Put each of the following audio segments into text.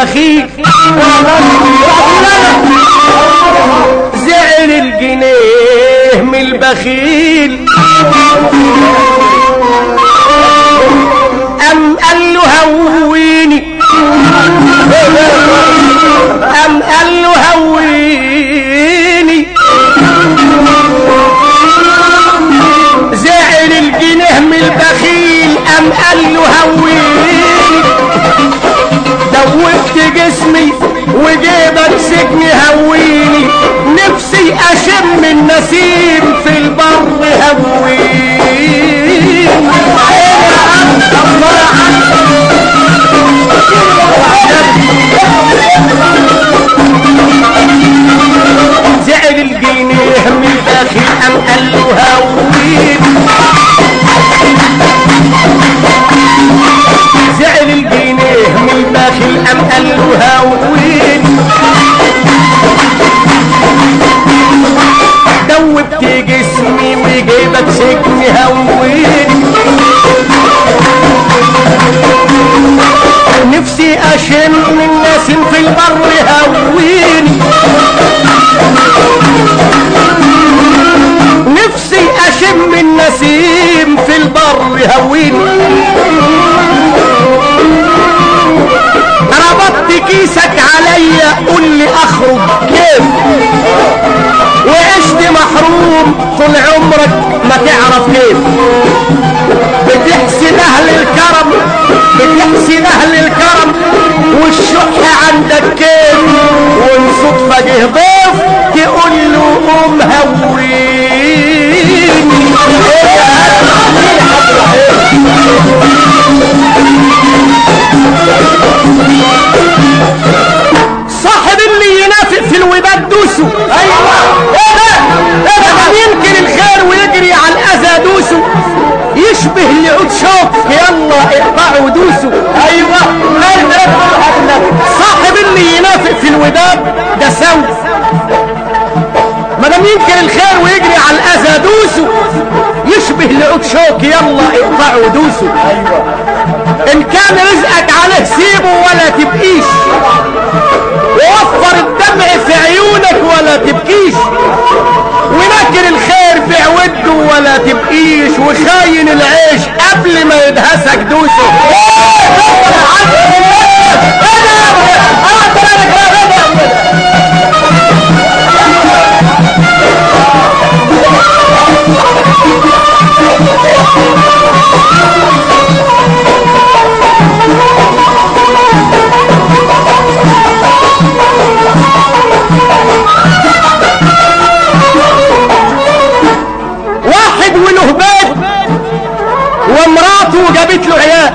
البخيل زعل الجنيه من البخيل أم قال له هويني أم قال له هويني زعل الجنيه من البخيل أم قال له هويني دوبت جسمي وجيبك سجن هويني نفسي اشم النسيم في البر هويني زعل الجنيه من البخيل ام قال له هويني زعل الجنيه من البخيل ام قال له هويني دوبت جسمي وجيبك سجن هويني نفسي اشم الناس في البر هويني نفسي اشم النسيم في البر هويني ربطت كيسك عليا قول لي اخرج كيف وعشت محروم طول عمرك ما تعرف كيف بتحسن اهل الكرم بتحسن اهل الكرم والشح عندك كيف وان صدفة جه ضيف تقول له قوم هويني صاحب اللي ينافق في الوداد دوسه ايوه ايه يمكن الخير ويجري على الاذى دوسه يشبه لعود شوك يلا اقطعوا دوسه ايوه صاحب اللي ينافق في الوداد ده سوء ما دام يمكن الخير ويجري على الاذى دوسه يشبه لعود شوك يلا اقطعوا دوسه ايوه ان كان رزقك عليه سيبه ولا تبقيش ووفر الدمع في عيونك ولا تبكيش ونكر الخير في عوده ولا تبقيش وخاين العيش قبل ما يدهسك دوسه واحد وله بيت ومراته جابت له عيال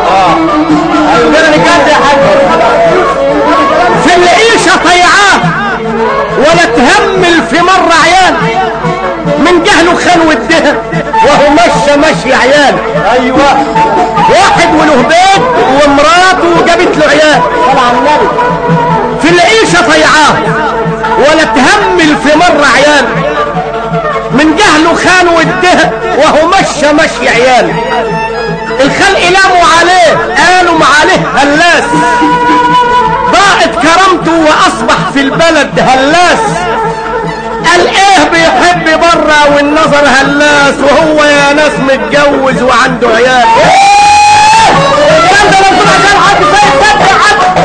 في العيشة طيعاه ولا تهمل في مرة عيال من جهله خان ودها وهو مشى مشي عيال ايوه واحد وله بيت ومراته جابت له عيال في العيشة طيعاه ولا تهمل في مرة عيال من جهله خان ودها وهو مشى مشي عيال الخلق لاموا عليه قالوا عليه هلاس ضاعت كرامته واصبح في البلد هلاس قال ايه بيحب بره والنظر هلاس وهو يا ناس متجوز وعنده عيال الكلام ده لو طلع كان حد سيد فتح حد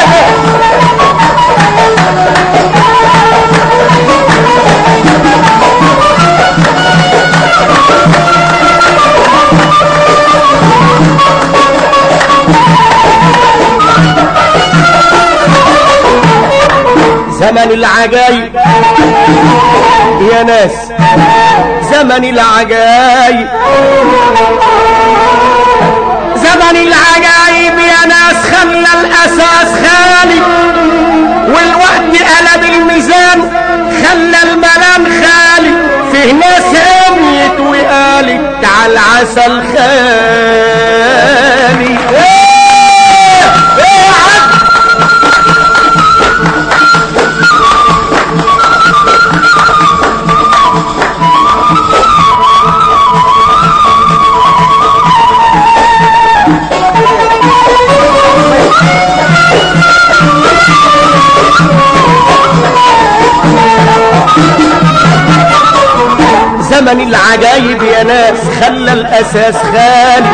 زمن العجايب يا ناس زمن العجايب زمن العجايب يا ناس خلى الاساس خالي والوقت قلب الميزان خلى الملام خالي فيه ناس عميت وقالت تعال عسل خالي ايه ايه يا عم زمن العجايب يا ناس خلى الاساس خالي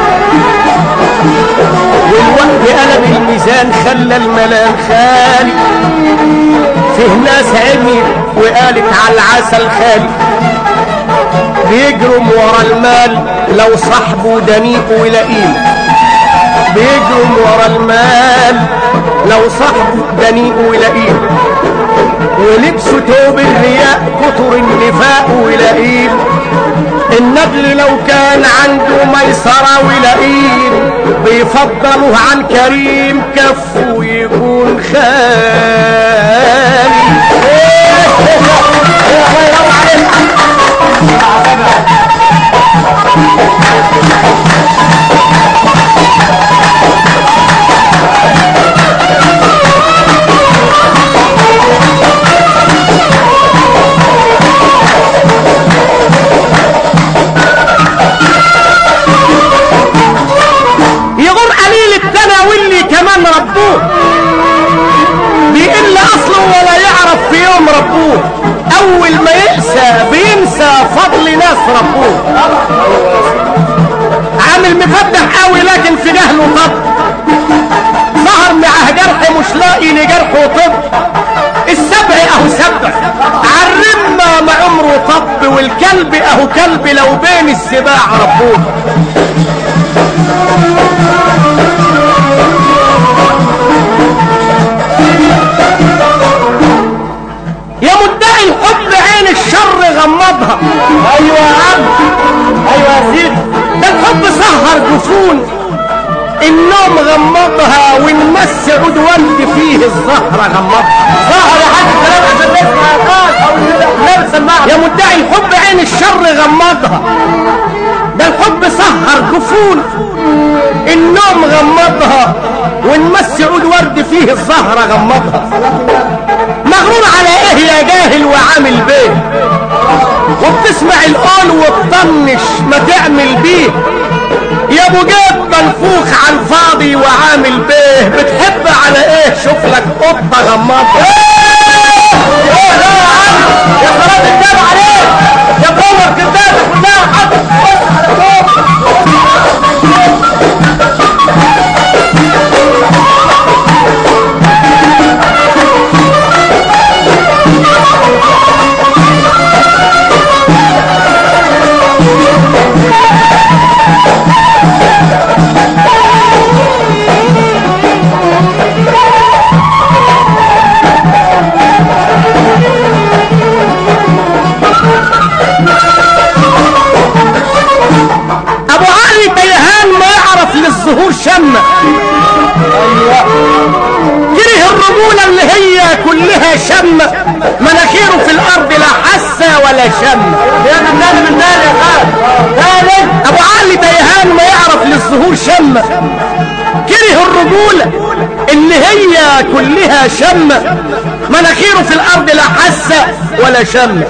والوقت قلب الميزان خلى الملام خالي فيه ناس عمي وقالت على العسل خالي بيجرم ورا المال لو صاحبه دنيء ولاقيه بيجرم ورا المال لو صاحبه دنيء ولاقيه ولبسه توب الرياء كتر النفاق ولاقيه النبل لو كان عنده ميسرة ولئيم بيفضله عن كريم كفه يكون خالي يغور قليل التنا واللي كمان ربوه بيقل اصله ولا يعرف في يوم ربوه اول ما يقسى بينسى فضل ناس ربوه عامل مفتح قوي لكن في جهله طب ظهر معاه جرح مش لاقي لجرحه طب السبع اهو سبع عالرمة ما عمره طب والكلب اهو كلب لو بين السباع ربوه يا مدعي الحب عين الشر غمضها ايوه يا عم ايوه يا سيدي ده الحب سهر جفون النوم غمضها والمس عدوان فيه الزهرة غمضها ظهر يا حاج كلام عشان نسمع القال او لا سمعها يا مدعي الحب عين الشر غمضها ده الحب سهر جفون النوم غمضها والمس عود ورد فيه الزهرة غمضها مغرور على ايه يا جاهل وعامل بيه وبتسمع القول وتطنش ما تعمل بيه يا ابو جاب منفوخ على الفاضي وعامل بيه بتحب على ايه شوف لك قطه غمضه ايه ده يا عم يا خلاص الجاب عليك يا قمر كدابه كلها حاطط على فوق ابو علي بيهان ما يعرف للظهور شمة كره الرجولة اللي هي كلها شمة مناخيره في الارض لا حسة ولا شمة يا من تاني من تاني يا خالد ابو علي بيهان ما يعرف للظهور شمة كره الرجولة اللي هي كلها شمة مناخيره في الارض لا حسة ولا شمة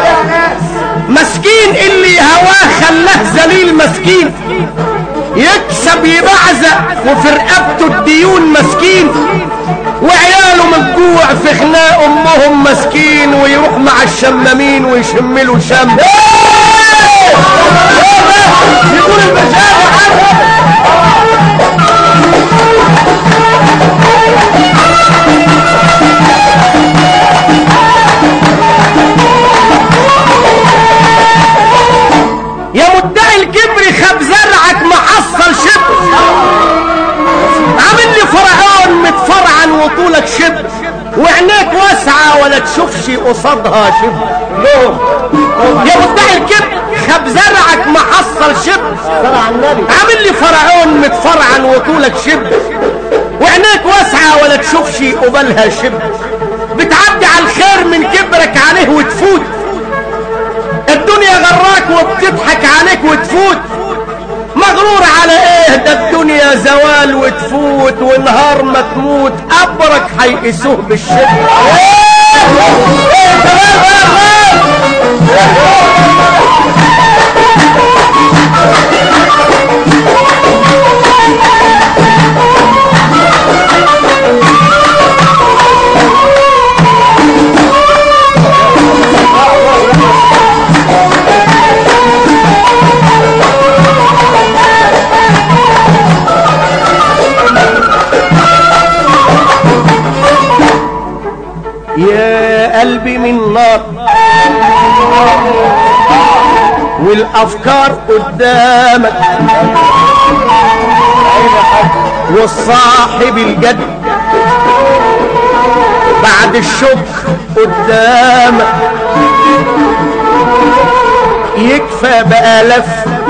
مسكين اللي هواه خلاه ذليل مسكين يكسب يبعزق وفي رقبته الديون مسكين وعياله من الجوع في خناق امهم مسكين ويروح مع الشمامين ويشم له شم يقول المشاعر يا مدعي الكبر خب زرعك محصل شبر عامل لي فرعون متفرعن وطولك شبر وعينيك واسعة ولا تشوفش قصادها شبر يا مدعي الكبر خب زرعك محصل شبر عامل لي فرعون متفرعن وطولك شبر وعينيك واسعة ولا تشوفش قبالها شبر بتعدي على الخير من كبرك عليه وتفوت الدنيا غراك وبتضحك عليك وتفوت مغرور على ايه ده الدنيا زوال وتفوت ونهار ما تموت قبرك هيقسوه بالشبر قلبي من نار والافكار قدامك والصاحب الجد بعد الشكر قدامك يكفى بآلاف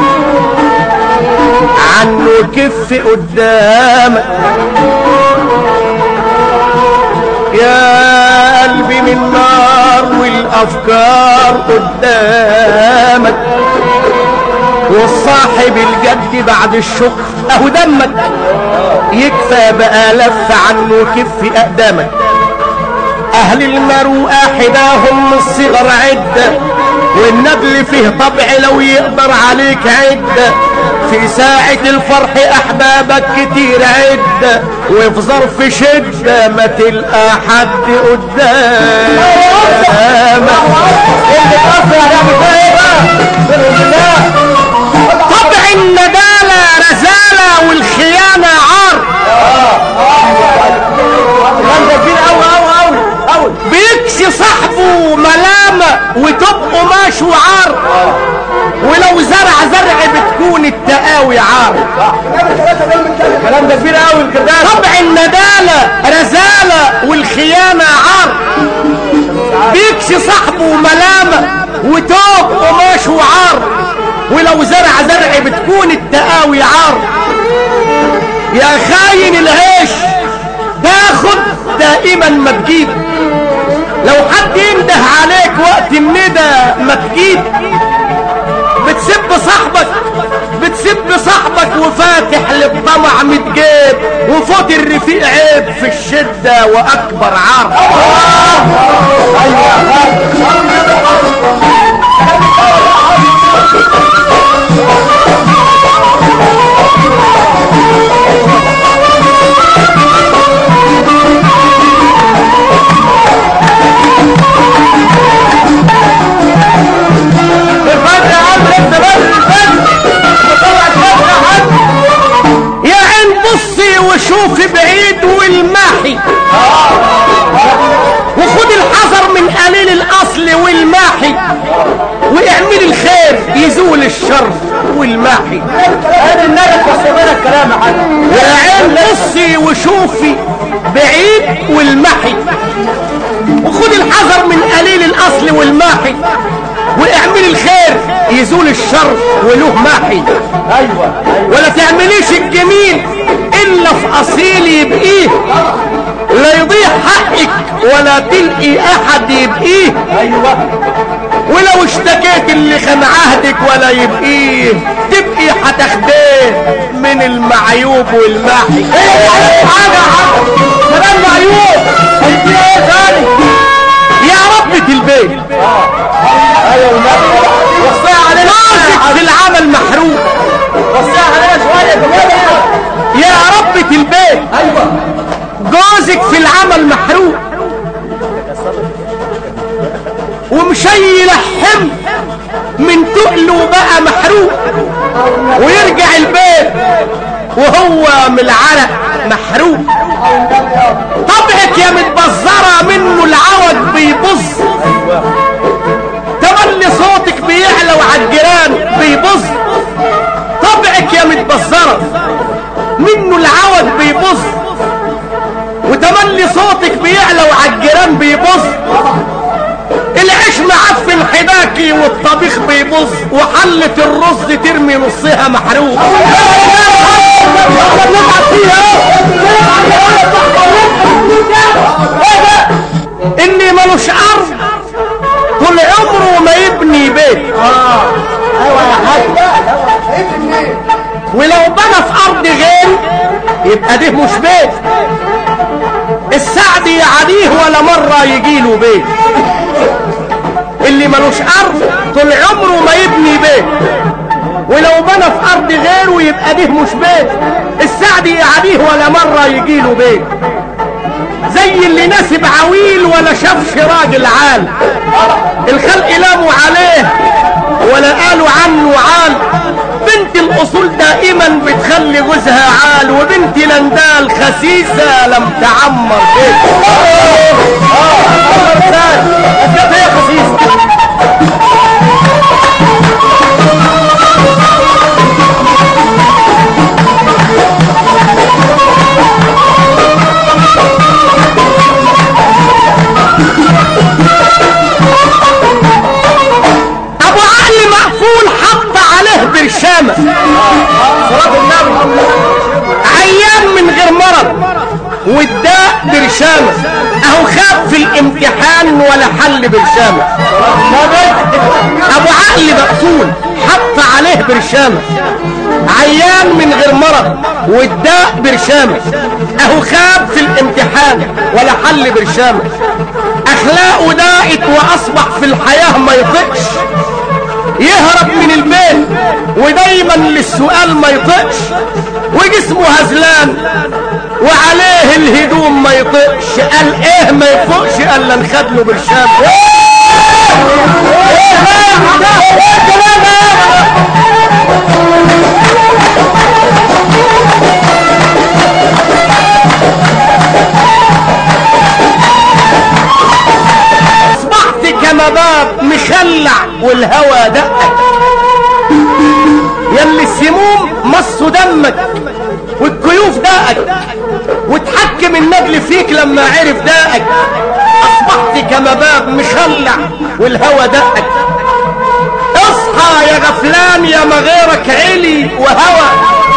عنه كف قدامك يا قلبي من نار والافكار قدامك والصاحب الجد بعد الشكر اهو دمك يكفى بقى لف عنه كف اقدامك اهل المروءة حداهم من الصغر عدة والنبل فيه طبع لو يقدر عليك عدة في ساعة الفرح احبابك كتير عدة وفي ظرف شدة ما تلقى حد قدامك طبع الندالة رزالة والخيانة عار بيكسي صاحبه ملامة وتبقوا ماشي وعار ولو زرع زرع بتكون التقاوي عار الكلام ده كبير قوي الكرداس طبع الندالة رزالة والخيانة عار بيكسي صاحبه ملامة وتوب قماش وعار ولو زرع زرع بتكون التقاوي عار يا خاين العيش تاخد دائما ما تجيب لو حد ينده عليك وقت الندى ما تجيب بتسب صاحبك بتسب صاحبك وفاتح للطمع متجيب وفوت الرفيق عيب في الشدة وأكبر عار يا عين بصي وشوفي بعيد والماحي وخد الحذر من قليل الاصل والماحي واعمل الخير يزول الشر والماحي ادي النبي فسر الكلام يا حاج يا عين بصي وشوفي بعيد والمحي وخد الحذر من قليل الاصل والماحي واعمل الخير يزول الشر وله ماحي ايوه ولا تعمليش الجميل الا في اصيل يبقيه لا يضيع حقك ولا تلقي احد يبقيه ايوه ولو اشتكيت اللي خان عهدك ولا يبقيه تبقي هتاخديه من المعيوب والماحي حاجه حاجه كلام معيوب انت ايه ثاني يا ربة البيت ايوه والنبي وصيها علينا راسك في العمل محروق وصيها علينا شويه كمان يا حاج. يا ربة البيت ايوه جوزك في العمل محروق ومشيل حمل من تقله بقى محروق ويرجع البيت وهو من العرق محروق طبعك يا متبزرة منه العوج بيبظ تملي صوتك بيعلى وعالجيران بيبظ طبعك يا متبزرة منه العوج بيبظ وتملي صوتك بيعلى وعالجيران بيبظ العيش معفن حداكي والطبيخ بيبظ وحلة الرز ترمي نصها محروق اللي ملوش ارض طول عمره ما يبني بيت ايوه يا حاج ولو بنى في ارض غير يبقى ده مش بيت السعد يعديه ولا مرة يجيله بيت اللي ملوش ارض طول عمره ما يبني بيت ولو بنى في ارض غيره يبقى ده مش بيت السعد يعديه ولا مرة يجيله بيت زي اللي ناسب عويل ولا شافش راجل عال الخلق لاموا عليه ولا قالوا عنه عال وبنت الاصول دائما بتخلي جوزها عال وبنت لندال خسيسة لم تعمر بيت ازاي يا خسيس ابو عقل مقفول حط عليه برشامة صلاة النبي عيان من غير مرض والداء برشامة اهو خاب في الامتحان ولا حل برشامة ابو عقل مقفول حط عليه برشامة عيان من غير مرض والداء برشامة اهو خاب في الامتحان ولا حل برشامة اخلاقه داقت واصبح في الحياة ما يطقش يهرب من البيت ودايما للسؤال ما يطقش وجسمه هزلان وعليه الهدوم ما يطقش قال ايه ما يفوقش قال لا نخد له برشام اصبحت كما باب مخلع والهوى دقك يلي السموم مصوا دمك والكيوف داقك وتحكم النجل فيك لما عرف داقك اصبحت كما باب مخلع والهوى دقك اصحى يا غفلان يا ما غيرك علي وهوى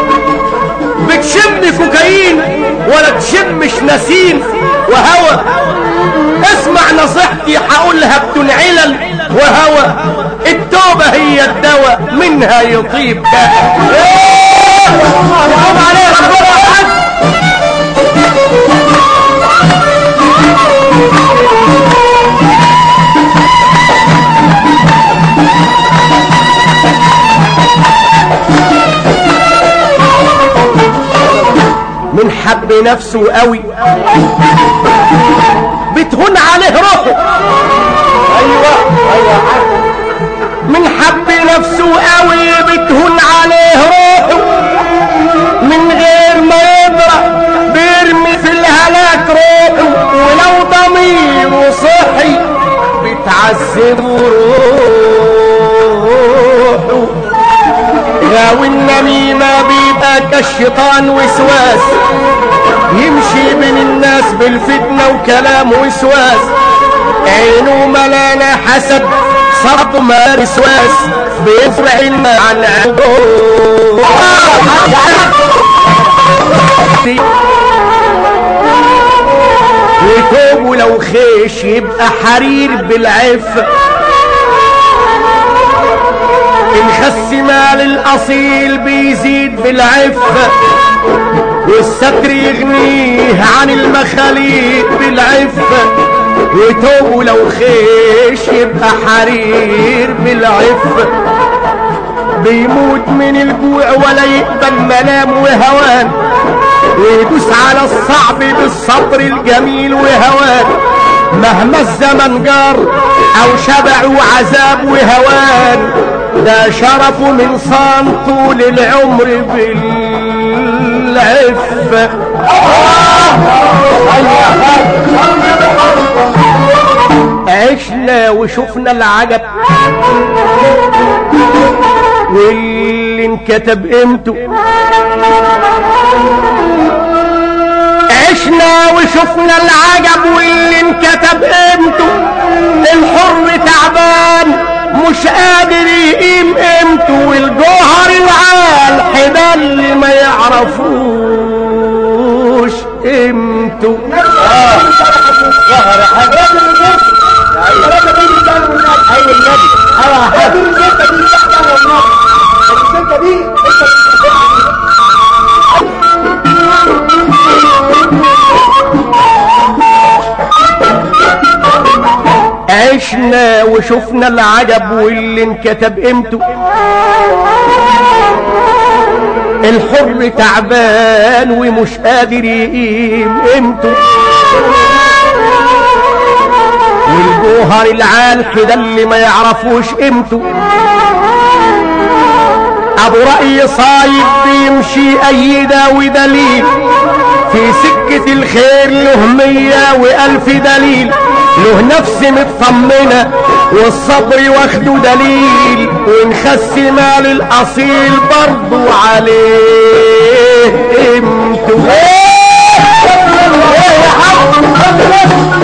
بتشم كوكايين ولا تشمش نسيم وهوى اسمع نصيحتي هقولها بدون علل وهوى التوبة هي الدواء منها يطيب داء حرام عليك ربنا يا حاج من حب نفسه قوي بتهون عليه روحه ايوه ايوه يا حاج من حب نفسه قوي بتهون عليه روحه من غير ما يدرى بيرمي في الهلاك روحه ولو ضميره صحي بتعذبه روحه غاوي النميمة بيبقى كالشيطان وسواس يمشي بين الناس بالفتنة وكلام وسواس عينه ملانة حسد صدمة وسواس بيفرع عن وثوبه لو خيش يبقى حرير بالعفة الخس مال الاصيل بيزيد بالعفة والستر يغنيه عن المخاليق بالعفة وتوبه لو خيش يبقى حرير بالعفة بيموت من الجوع ولا يقبل منام وهوان ويدوس على الصعب بالصبر الجميل وهوان مهما الزمن جار او شبع وعذاب وهوان ده شرفه من صان طول العمر بالعفة عشنا وشفنا العجب واللي انكتب قيمته عشنا وشفنا العجب واللي انكتب قيمته الحر تعبان مش قادر يقيم قيمته والجوهر العال ده اللي ما يعرفوش قيمته ظهر يا حاج ايوه النبي ايوه النبي ايوه يا حاج السكه دي عشنا وشفنا العجب واللي انكتب قيمته الحر تعبان ومش قادر يقيم قيمته والجوهر العال كده اللي ما يعرفوش قيمته ابو رأي صايد بيمشي ايدا ودليل في سكة الخير له مية والف دليل له نفس مطمنة والصبر واخده دليل ونخس مال الاصيل برضو عليه قيمته ايه يا حاج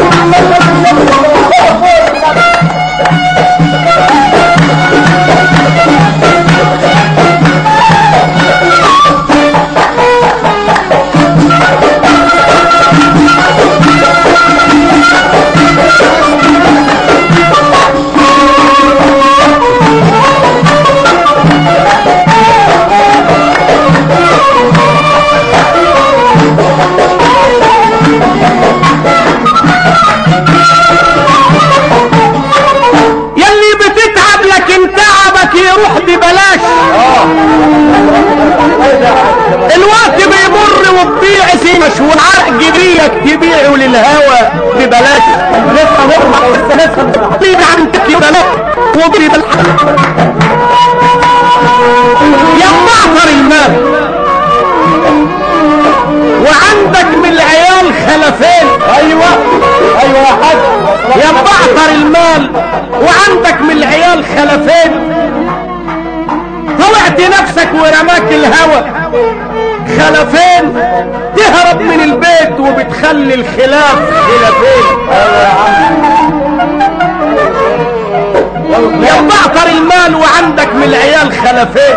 يلي بتتعب لكن تعبك يروح ببلاش الوقت بيمر وتضيع سنش والعرق جبيك تبيعه للهوى ببلاش لسه نطلع لسه لسه بيد عن تكي بلاش وبري بالحق يا معطر المال وعندك من العيال خلفين ايوه ايوه يا حاج يا بعطر المال وعندك من العيال خلفين طلعت نفسك ورماك الهوى خلفين تهرب من البيت وبتخلي الخلاف خلافين يا بعطر المال وعندك من العيال خلفين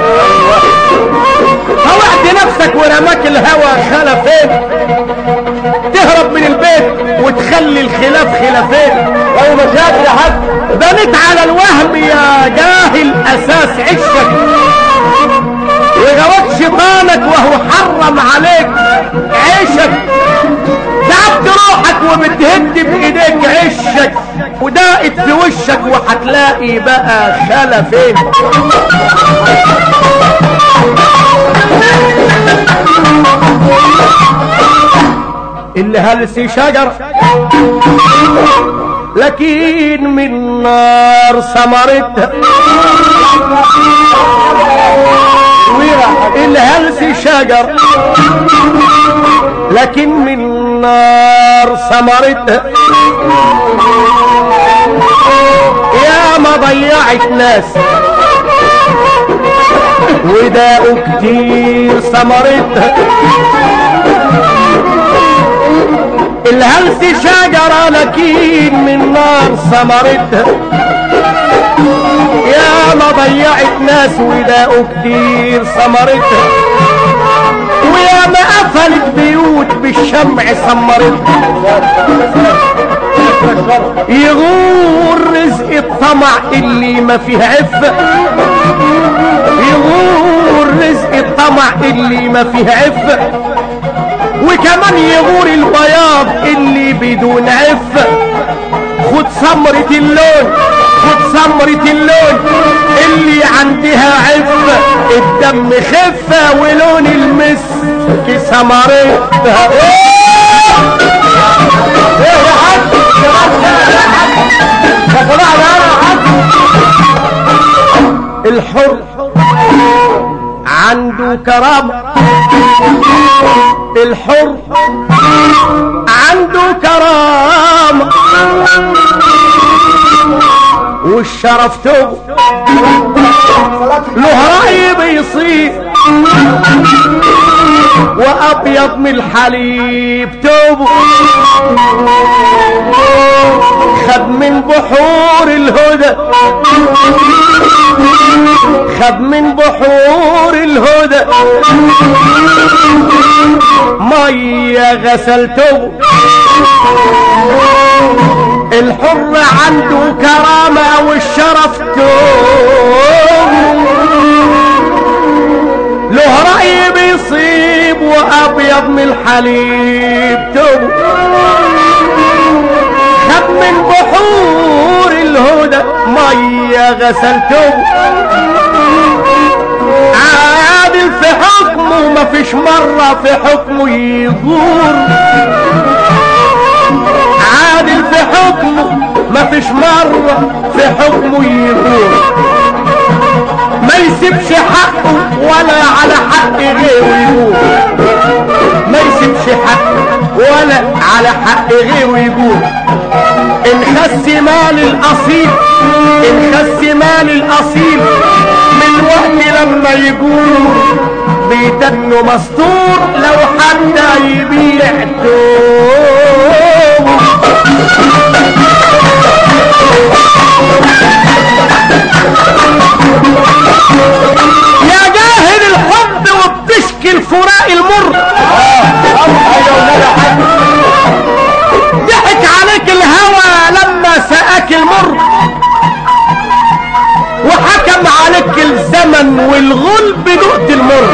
طلعت نفسك ورماك الهوى خلفين تهرب من البيت وتخلي الخلاف خلافين ايوه مشاكل يا حاج بنيت على الوهم يا جاهل اساس عشك وغواك شيطانك وهو حرم عليك عيشك تعبت روحك وبتهد بايديك عشك وداقت في وشك وهتلاقي بقى خلفين اللي هلس شجر لكن من نار ثمرتها الهلس شجر لكن من نار ثمرتها يا ما ضيعت ناس وداقوا كتير ثمرتها الهلس شجرة لكن من نار ثمرتها يا ما ضيعت ناس وداقوا كتير ثمرتها ويا ما قفلت بيوت بالشمع سمرتها يغور رزق الطمع اللي ما فيه عفة يغور رزق الطمع اللي ما فيه عفة وكمان يغور البياض اللي بدون عفة خد سمرة اللون خد سمرة اللون اللي عندها عفة الدم خفة ولون المسك سمرتها ايه يا حاج يا صلاح يا انا يا حاج الحر عنده كرامة الحر عنده كرامة والشرف توب له رأي بيصيب وأبيض من الحليب توبه خد من بحور الهدى خد من بحور الهدى مية غسلته الحر عنده كرامة والشرف توب له رأي بيصيب وأبيض من الحليب توب خد من بحور الهدى مية غسلته عادل في حكمه ما فيش مرة في حكمه يغور عادل في حكمه ما فيش مرة في حكمه يغور ما يسيبش حقه ولا على حق غيره يقول ما يسيبش حق ولا على حق غيره يقول ان خس مال الاصيل ان خس مال الاصيل من وقت لما يقول بيدنه مستور لو حتى يبيع توبه يا جاهل الحب وبتشكي الفراق المر ضحك عليك الهوى لما سقاك المر وحكم عليك الزمن والغلب دقت المر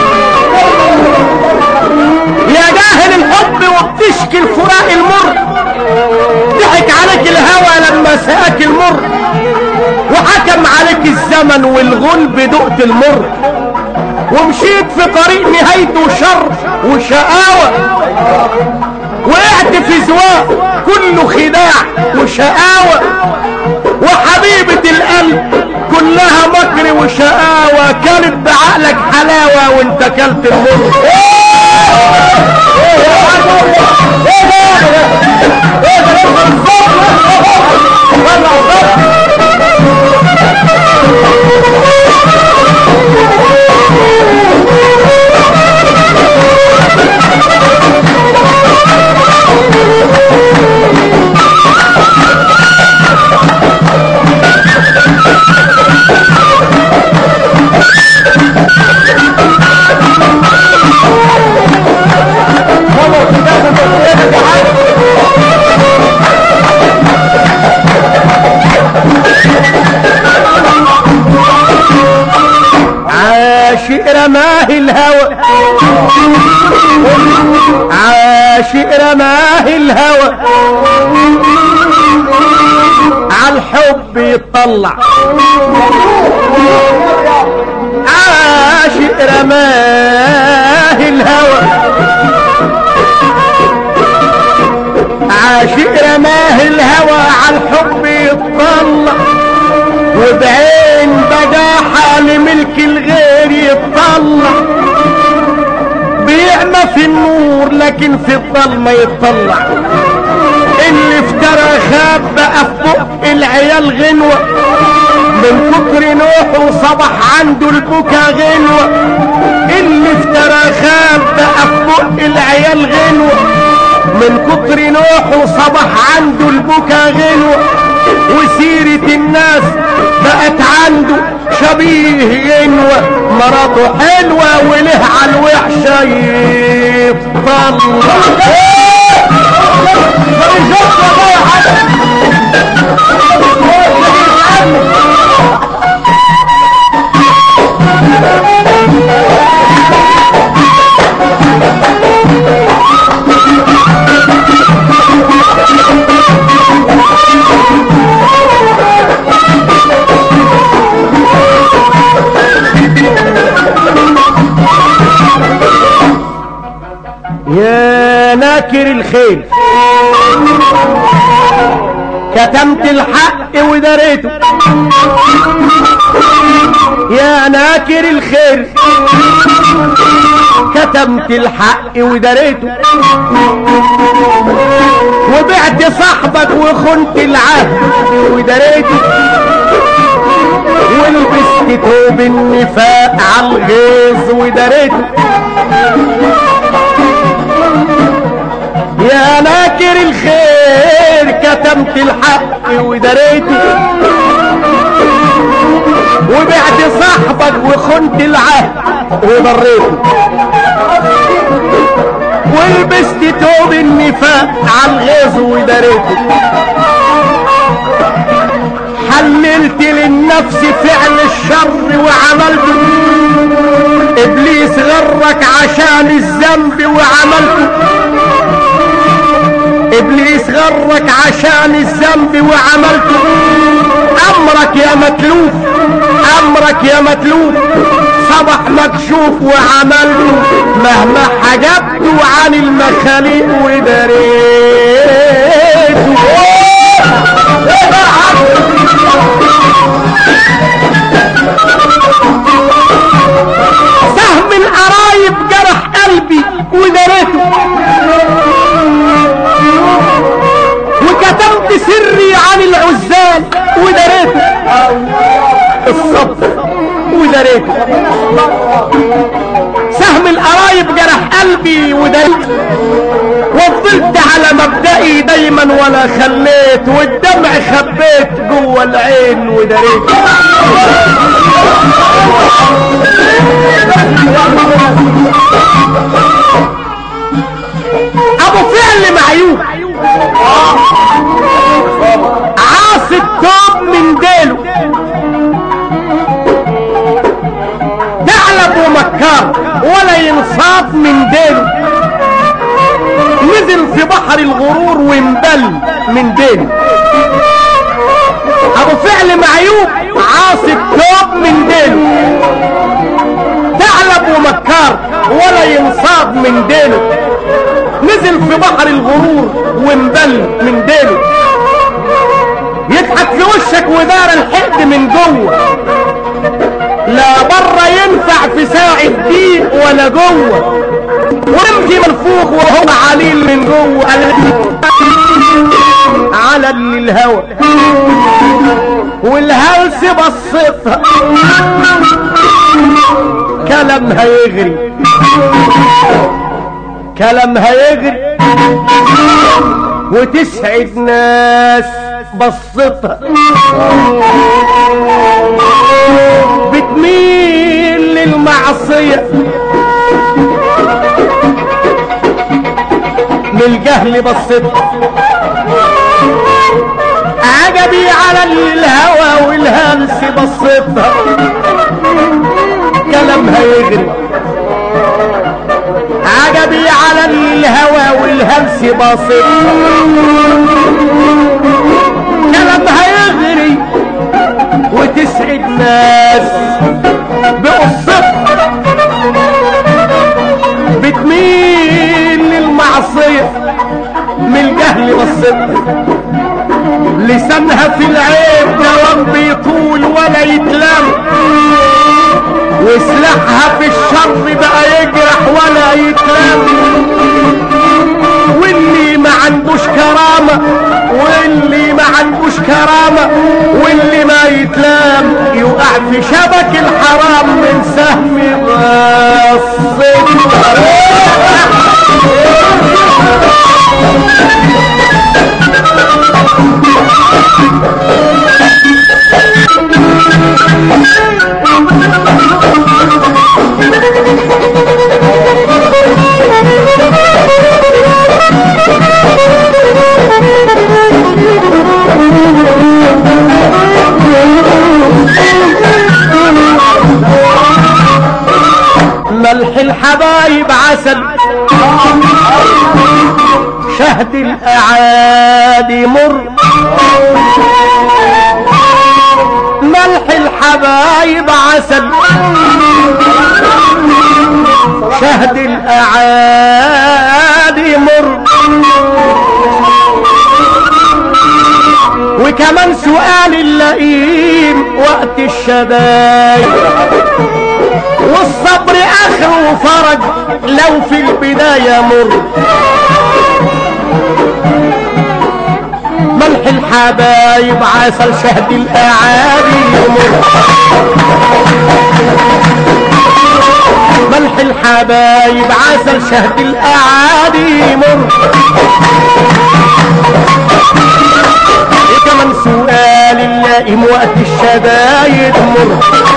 يا جاهل الحب وبتشكي الفراق المر ضحك عليك الهوى لما سقاك المر وحكم عليك الزمن والغلب دقت المر ومشيت في طريق نهايته شر وشقاوة وقعت في زواق كله خداع وشقاوة وحبيبة القلب كلها مكر وشقاوة كانت بعقلك حلاوة وانت كلت المر عاشق رماه الهوى عاشق رماه الهوى عالحب يطلع عاشق رماه الهوى عاشق رماه الهوى عالحب يطلع وبعين بجاحة لملك الغير يطلع بيعمى في النور لكن في الظلمة يطلع اللي افترى خاب بقى في بق العيال غنوة من كتر نوح وصبح عنده البكا غنوة اللي افترى خاب بقى في بق العيال غنوة من كتر نوح وصبح عنده البكا غنوة وسيرة الناس بقت عنده شبيه غنوة مراته حلوة وله على الوحشة يا ناكر الخيل كتمت الحق ودريته يا ناكر الخير كتمت الحق ودريته وبعت صاحبك وخنت العهد ودريته ولبست توب النفاق عالغيظ ودريته يا ناكر الخير كتمت الحق ودريته وبعت صاحبك وخنت العهد وضريته ولبست توب النفاق عالغيظ ودريته حللت للنفس فعل الشر وعملته ابليس غرك عشان الذنب وعملته ابليس غرك عشان الذنب وعملته امرك يا متلوف امرك يا متلوف صبح مكشوف وعملته مهما حجبته عن المخاليق ودريته ودريته سهم القرايب جرح قلبي ودريت وفضلت على مبدئي دايما ولا خليت والدمع خبيت جوه العين ودريت ابو فعل معيوب عاص التوب من ديله ثعلب ومكار ولا ينصاب من ديله نزل في بحر الغرور وانبل من ديله ابو فعل معيوب عاص التوب من ديله ثعلب ومكار ولا ينصاب من ديله نزل في بحر الغرور وانبل من ديله يضحك في وشك ودار الحقد من جوه لا بره ينفع في ساعة ضيق ولا جوه ورمزي منفوخ وهو عليل من جوه على اللي الهوى والهلس بصتها كلامها يغري كلامها يغري وتسعد ناس بصتها بتميل للمعصية من الجهل بصتها عجبي على الهوى والهمس بصتها كلامها يغري عجبي على الهوى والهمس بصتها كلامها يغري وتسعد ناس بقصتها بتميل للمعصية من الجهل بصتها لسانها في العيب دوام بيطول ولا يتلم وسلاحها في الشر بقى يجرح ولا يتلم واللي ما عندوش كرامة واللي ما عندوش كرامة واللي ما يتلام يوقع في شبك الحرام من سهم ملح الحبايب عسل شهد الأعادي مر ملح الحبايب عسل شهد الأعادي مر وكمان سؤال اللئيم وقت الشدايد والصبر اخره فرج لو في البداية مر ملح الحبايب عسل شهد الاعادي يمر ملح الحبايب عسل شهد الاعادي يمر كمان سؤال اللائم وقت الشدايد مر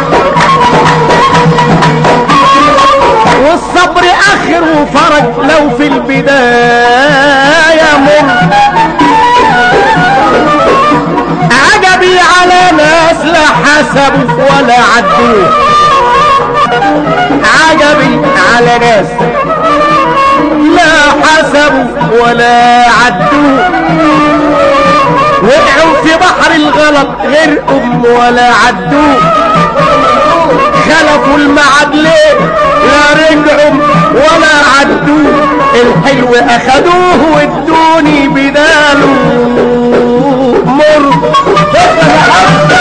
والصبر اخره فرج لو في البداية مر عجبي على ناس لا حسبوا ولا عدوه عجبي على ناس لا حسبوا ولا عدوه وقعوا في بحر الغلط غير ام ولا عدوه خلفوا المعاد ليه لا رجعوا ولا عدوه الحلو اخدوه وادوني بداله مر